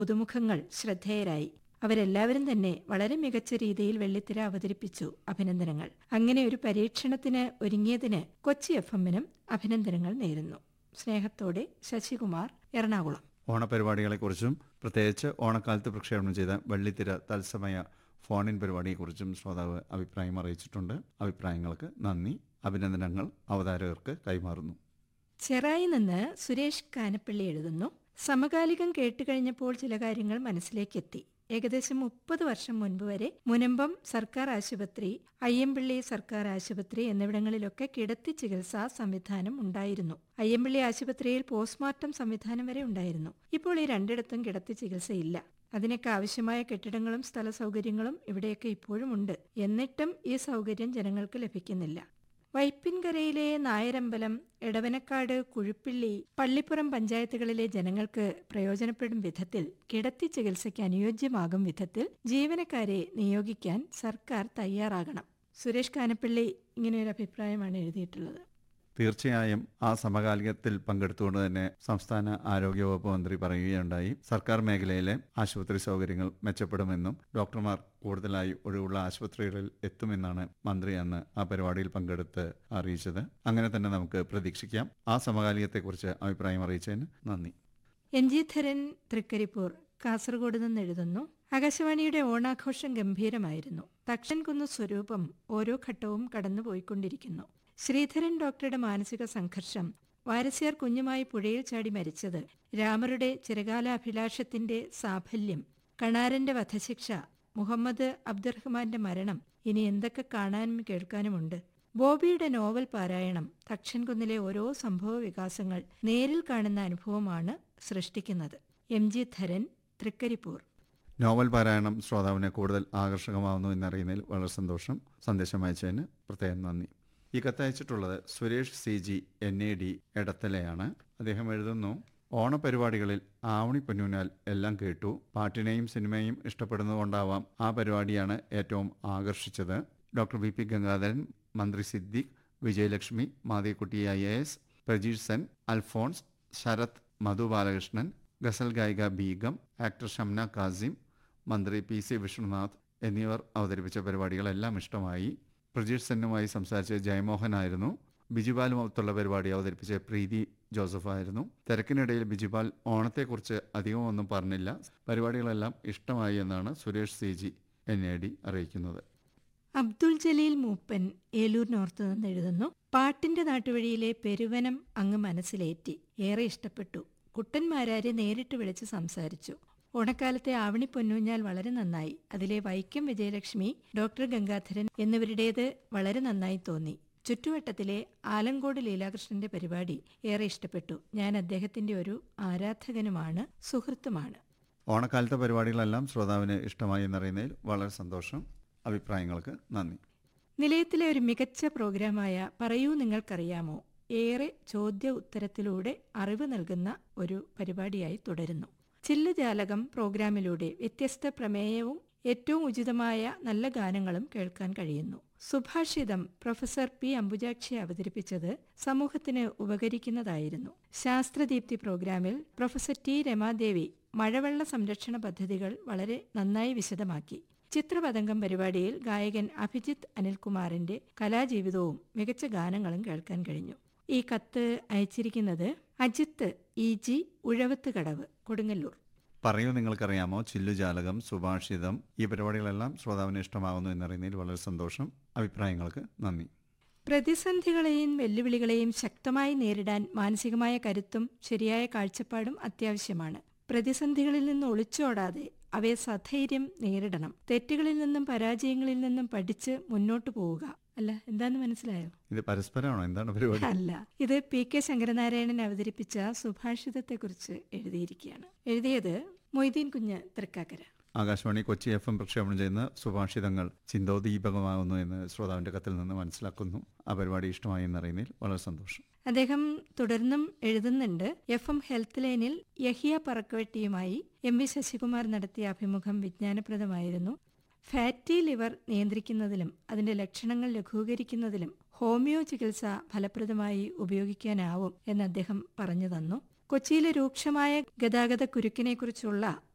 പുതുമുഖങ്ങൾ ശ്രദ്ധേയരായി അവരെല്ലാവരും തന്നെ വളരെ മികച്ച രീതിയിൽ വെള്ളിത്തിര അവതരിപ്പിച്ചു അഭിനന്ദനങ്ങൾ അങ്ങനെ ഒരു പരീക്ഷണത്തിന് ഒരുങ്ങിയതിന് കൊച്ചി എഫ് എമ്മിനും അഭിനന്ദനങ്ങൾ നേരുന്നു സ്നേഹത്തോടെ ശശികുമാർ എറണാകുളം ഓണപരിപാടികളെക്കുറിച്ചും പ്രത്യേകിച്ച് ഓണക്കാലത്ത് പ്രക്ഷേപണം ചെയ്ത വെള്ളിത്തിര തത്സമയ ഫോണിൻ പരിപാടിയെക്കുറിച്ചും ശ്രോതാവ് അഭിപ്രായം അറിയിച്ചിട്ടുണ്ട് അഭിപ്രായങ്ങൾക്ക് നന്ദി അഭിനന്ദനങ്ങൾ അവതാരകർക്ക് കൈമാറുന്നു ചെറായി നിന്ന് സുരേഷ് കാനപ്പള്ളി എഴുതുന്നു സമകാലികം കേട്ടുകഴിഞ്ഞപ്പോൾ ചില കാര്യങ്ങൾ മനസ്സിലേക്കെത്തി ഏകദേശം മുപ്പത് വർഷം മുൻപ് വരെ മുനമ്പം സർക്കാർ ആശുപത്രി അയ്യമ്പള്ളി സർക്കാർ ആശുപത്രി എന്നിവിടങ്ങളിലൊക്കെ കിടത്തി ചികിത്സാ സംവിധാനം ഉണ്ടായിരുന്നു അയ്യമ്പള്ളി ആശുപത്രിയിൽ പോസ്റ്റ്മോർട്ടം സംവിധാനം വരെ ഉണ്ടായിരുന്നു ഇപ്പോൾ ഈ രണ്ടിടത്തും കിടത്തി ചികിത്സയില്ല അതിനൊക്കെ ആവശ്യമായ കെട്ടിടങ്ങളും സ്ഥല സൗകര്യങ്ങളും ഇവിടെയൊക്കെ ഇപ്പോഴും ഉണ്ട് എന്നിട്ടും ഈ സൗകര്യം ജനങ്ങൾക്ക് ലഭിക്കുന്നില്ല വൈപ്പിൻകരയിലെ നായരമ്പലം എടവനക്കാട് കുഴുപ്പിള്ളി പള്ളിപ്പുറം പഞ്ചായത്തുകളിലെ ജനങ്ങൾക്ക് പ്രയോജനപ്പെടും വിധത്തിൽ കിടത്തി ചികിത്സയ്ക്ക് അനുയോജ്യമാകും വിധത്തിൽ ജീവനക്കാരെ നിയോഗിക്കാൻ സർക്കാർ തയ്യാറാകണം സുരേഷ് കാനപ്പള്ളി ഇങ്ങനെയൊരു അഭിപ്രായമാണ് എഴുതിയിട്ടുള്ളത് തീർച്ചയായും ആ സമകാലികത്തിൽ പങ്കെടുത്തുകൊണ്ട് തന്നെ സംസ്ഥാന ആരോഗ്യവകുപ്പ് മന്ത്രി പറയുകയുണ്ടായി സർക്കാർ മേഖലയിലെ ആശുപത്രി സൗകര്യങ്ങൾ മെച്ചപ്പെടുമെന്നും ഡോക്ടർമാർ കൂടുതലായി ഒഴിവുള്ള ആശുപത്രികളിൽ എത്തുമെന്നാണ് മന്ത്രി അന്ന് ആ പരിപാടിയിൽ പങ്കെടുത്ത് അറിയിച്ചത് അങ്ങനെ തന്നെ നമുക്ക് പ്രതീക്ഷിക്കാം ആ സമകാലികത്തെക്കുറിച്ച് അഭിപ്രായം അറിയിച്ചതിന് നന്ദി എൻ ജി ധരൻ തൃക്കരിപ്പൂർ കാസർഗോഡ് നിന്ന് എഴുതുന്നു ആകാശവാണിയുടെ ഓണാഘോഷം ഗംഭീരമായിരുന്നു തക്ഷൻകുന്ന് സ്വരൂപം ഓരോ ഘട്ടവും കടന്നുപോയിക്കൊണ്ടിരിക്കുന്നു ശ്രീധരൻ ഡോക്ടറുടെ മാനസിക സംഘർഷം വാരസ്യാർ കുഞ്ഞുമായി പുഴയിൽ ചാടി മരിച്ചത് രാമരുടെ ചിരകാലാഭിലാഷത്തിന്റെ സാഫല്യം കണാരന്റെ വധശിക്ഷ മുഹമ്മദ് അബ്ദുറഹ്മാന്റെ മരണം ഇനി എന്തൊക്കെ കാണാനും കേൾക്കാനുമുണ്ട് ബോബിയുടെ നോവൽ പാരായണം തക്ഷൻകുന്നിലെ ഓരോ സംഭവ വികാസങ്ങൾ നേരിൽ കാണുന്ന അനുഭവമാണ് സൃഷ്ടിക്കുന്നത് M G Dharan Trikaripur novel പാരായണം ശ്രോതാവിനെ കൂടുതൽ ആകർഷകമാവുന്നു എന്നറിയുന്നതിൽ വളരെ സന്തോഷം സന്ദേശം അയച്ചതിന് പ്രത്യേകം നന്ദി ഈ കത്തയച്ചിട്ടുള്ളത് Suresh C G N A D എടത്തലയാണ് അദ്ദേഹം എഴുതുന്നു ഓണപരിപാടികളിൽ ആവണി പൊന്നൂനാൽ എല്ലാം കേട്ടു പാട്ടിനെയും സിനിമയും ഇഷ്ടപ്പെടുന്നതുകൊണ്ടാവാം ആ പരിപാടിയാണ് ഏറ്റവും ആകർഷിച്ചത് ഡോക്ടർ വി പി ഗംഗാധരൻ മന്ത്രി Siddique Vijayalakshmi Mathiyakutty I A S Prajeesh Sen Alphonse Sarath Madhu Balakrishnan ഗസൽ ഗായിക ബീഗം ആക്ടർ ഷംന കാസിം മന്ത്രി പി സി വിഷ്ണുനാഥ് എന്നിവർ അവതരിപ്പിച്ച പരിപാടികളെല്ലാം ഇഷ്ടമായി പ്രജീഷ് സെന്നുമായി സംസാരിച്ച ജയമോഹനായിരുന്നു ബിജുപാലുമൊത്തുള്ള പരിപാടി അവതരിപ്പിച്ച പ്രീതി ജോസഫായിരുന്നു തിരക്കിനിടയിൽ ബിജുപാൽ ഓണത്തെക്കുറിച്ച് അധികമൊന്നും പറഞ്ഞില്ല പരിപാടികളെല്ലാം ഇഷ്ടമായി എന്നാണ് Suresh C G N A D അറിയിക്കുന്നത് അബ്ദുൾ ജലീൽ മൂപ്പൻ ഏലൂർ നോർത്ത് നിന്ന് എഴുതുന്നു പാട്ടിന്റെ നാട്ടുവഴിയിലെ പെരുവനം അങ്ങ് മനസ്സിലേറ്റി ഏറെ ഇഷ്ടപ്പെട്ടു കുട്ടന്മാരാരെ നേരിട്ട് വിളിച്ച് സംസാരിച്ചു ഓണക്കാലത്തെ ആവണി പൊന്നൂഞ്ഞാൽ വളരെ നന്നായി അതിലെ വൈക്കം വിജയലക്ഷ്മി ഡോക്ടർ ഗംഗാധരൻ എന്നിവരുടേത് വളരെ നന്നായി തോന്നി ചുറ്റുവട്ടത്തിലെ ആലങ്കോട് ലീലാകൃഷ്ണന്റെ പരിപാടി ഏറെ ഇഷ്ടപ്പെട്ടു ഞാൻ അദ്ദേഹത്തിന്റെ ഒരു ആരാധകനുമാണ് സുഹൃത്തുമാണ് ഓണക്കാലത്തെ പരിപാടികളെല്ലാം ശ്രോതാവിന് ഇഷ്ടമായി എന്നറിയുന്നതിൽ വളരെ സന്തോഷം അഭിപ്രായങ്ങൾക്ക് നന്ദി നിലയത്തിലെ ഒരു മികച്ച പ്രോഗ്രാമായ പറയൂ നിങ്ങൾക്കറിയാമോ ഏറെ ചോദ്യ ഉത്തരത്തിലൂടെ അറിവ് നൽകുന്ന ഒരു പരിപാടിയായി തുടരുന്നു ചില്ലുജാലകം പ്രോഗ്രാമിലൂടെ വ്യത്യസ്ത പ്രമേയവും ഏറ്റവും ഉചിതമായ നല്ല ഗാനങ്ങളും കേൾക്കാൻ കഴിയുന്നു സുഭാഷിതം പ്രൊഫസർ പി അംബുജാക്ഷി അവതരിപ്പിച്ചത് സമൂഹത്തിന് ഉപകരിക്കുന്നതായിരുന്നു ശാസ്ത്രദീപ്തി പ്രോഗ്രാമിൽ പ്രൊഫസർ ടി രമാദേവി മഴവെള്ള സംരക്ഷണ പദ്ധതികൾ വളരെ നന്നായി വിശദമാക്കി ചിത്രപതംഗം പരിപാടിയിൽ ഗായകൻ അഭിജിത്ത് അനിൽകുമാറിന്റെ കലാജീവിതവും മികച്ച ഗാനങ്ങളും കേൾക്കാൻ കഴിഞ്ഞു ഈ കത്ത് അയച്ചിരിക്കുന്നത് അജിത്ത് ഇ ജി ഉഴവത്ത് കടവ് കൊടുങ്ങല്ലൂർ പറയൂ നിങ്ങൾക്കറിയാമോ ചില്ലുജാലകം സുഭാഷിതം ഈ പരിപാടികളെല്ലാം ശ്രോതാവിന് ഇഷ്ടമാകുന്നു എന്നറിയുന്നതിൽ വളരെ സന്തോഷം അഭിപ്രായങ്ങൾക്ക് നന്ദി പ്രതിസന്ധികളെയും വെല്ലുവിളികളെയും ശക്തമായി നേരിടാൻ മാനസികമായ കരുത്തും ശരിയായ കാഴ്ചപ്പാടും അത്യാവശ്യമാണ് പ്രതിസന്ധികളിൽ നിന്ന് ഒളിച്ചോടാതെ അവയെ സധൈര്യം നേരിടണം തെറ്റുകളിൽ നിന്നും പരാജയങ്ങളിൽ നിന്നും പഠിച്ച് മുന്നോട്ടു പോവുക അല്ല എന്താന്ന് മനസ്സിലായോ ഇത് പരസ്പരമാണോ എന്താണ് പരിപാടി അല്ല ഇത് പി കെ ശങ്കരനാരായണൻ അവതരിപ്പിച്ച സുഭാഷിതത്തെക്കുറിച്ച് എഴുതിയിരിക്കുകയാണ് എഴുതിയത് മൊയ്തീൻ കുഞ്ഞ് തൃക്കാക്കര ആകാശവാണി കൊച്ചി എഫ് എം പ്രക്ഷേപണം ചെയ്യുന്ന സുഭാഷിതങ്ങൾ ചിന്തോദീപകമാകുന്നു എന്ന് ശ്രോതാവിന്റെ കത്തിൽ നിന്ന് മനസ്സിലാക്കുന്നു ആ പരിപാടി ഇഷ്ടമായി എന്നറിയുന്നതിൽ വളരെ സന്തോഷം അദ്ദേഹം തുടർന്നും എഴുതുന്നുണ്ട് എഫ് എം ഹെൽത്ത് ലൈനിൽ യഹിയ പറക്കവെട്ടിയുമായി എം വി ശശികുമാർ നടത്തിയ അഭിമുഖം വിജ്ഞാനപ്രദമായിരുന്നു ഫാറ്റി ലിവർ നിയന്ത്രിക്കുന്നതിലും അതിന്റെ ലക്ഷണങ്ങൾ ലഘൂകരിക്കുന്നതിലും ഹോമിയോ ചികിത്സ ഫലപ്രദമായി ഉപയോഗിക്കാനാവും എന്ന് അദ്ദേഹം പറഞ്ഞു തന്നു കൊച്ചിയിലെ രൂക്ഷമായ ഗതാഗത കുരുക്കിനെക്കുറിച്ചുള്ള